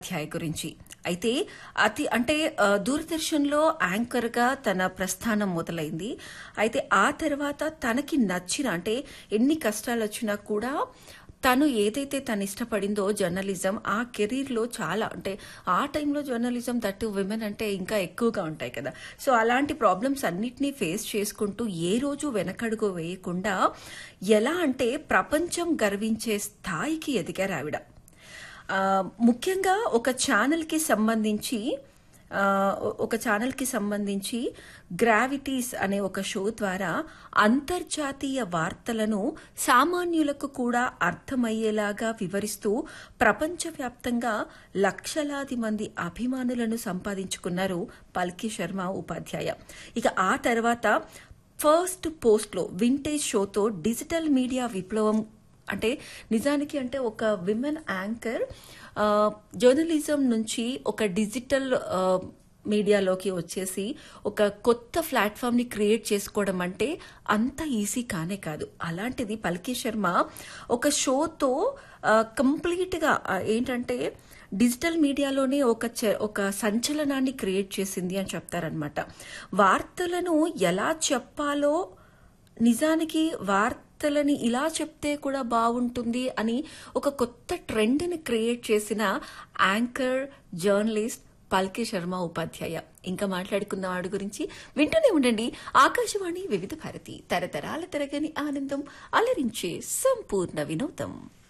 అధ్యాయ గురించి అయితే అతి అంటే ఆ, దూరదర్శన్లో యాంకర్గా తన ప్రస్థానం మొదలైంది అయితే ఆ తర్వాత తనకి నచ్చిన అంటే ఎన్ని కష్టాలు వచ్చినా కూడా తను ఏదైతే తను ఇష్టపడిందో జర్నలిజం ఆ కెరీర్లో చాలా అంటే ఆ టైంలో జర్నలిజం దట్టు విమెన్ అంటే ఇంకా ఎక్కువగా ఉంటాయి కదా సో అలాంటి ప్రాబ్లమ్స్ అన్నిటినీ ఫేస్ చేసుకుంటూ ఏ రోజు వెనకడుగు వేయకుండా ఎలా అంటే ప్రపంచం గర్వించే స్థాయికి ఎదిగారు ఆవిడ ఆ, ముఖ్యంగా ఒక ఛానల్కి సంబంధించి ఆ, ఒక ఛానల్కి సంబంధించి గ్రావిటీస్ అనే ఒక షో ద్వారా అంతర్జాతీయ వార్తలను సామాన్యులకు కూడా అర్థమయ్యేలాగా వివరిస్తూ ప్రపంచవ్యాప్తంగా లక్షలాది మంది అభిమానులను సంపాదించుకున్నారు పల్కి శర్మ ఉపాధ్యాయ ఇక ఆ తర్వాత ఫస్ట్ పోస్ట్లో వింటేజ్ షోతో డిజిటల్ మీడియా విప్లవం అంటే నిజానికి అంటే ఒక విమెన్ యాంకర్ ఆ, జర్నలిజం నుంచి ఒక డిజిటల్ ఆ, మీడియాలోకి వచ్చేసి ఒక కొత్త ప్లాట్ఫామ్ ని క్రియేట్ చేసుకోవడం అంటే అంత ఈజీ కానే కాదు అలాంటిది పల్కి శర్మ ఒక షోతో కంప్లీట్ గా ఆ, ఏంటంటే డిజిటల్ మీడియాలోనే ఒక చ- ఒక సంచలనాన్ని క్రియేట్ చేసింది అని చెప్తారనమాట వార్తలను ఎలా చెప్పాలో నిజానికి వార్తలని ఇలా చెప్తే కూడా బాగుంటుంది అని ఒక కొత్త ట్రెండ్ని క్రియేట్ చేసిన యాంకర్ జర్నలిస్ట్ పల్కి శర్మ ఉపాధ్యాయ ఇంకా మాట్లాడుకుందాం ఆడు గురించి వింటూనే ఉండండి ఆకాశవాణి వివిధ భారతి తరతరాల తరగని ఆనందం అలరించే సంపూర్ణ వినోదం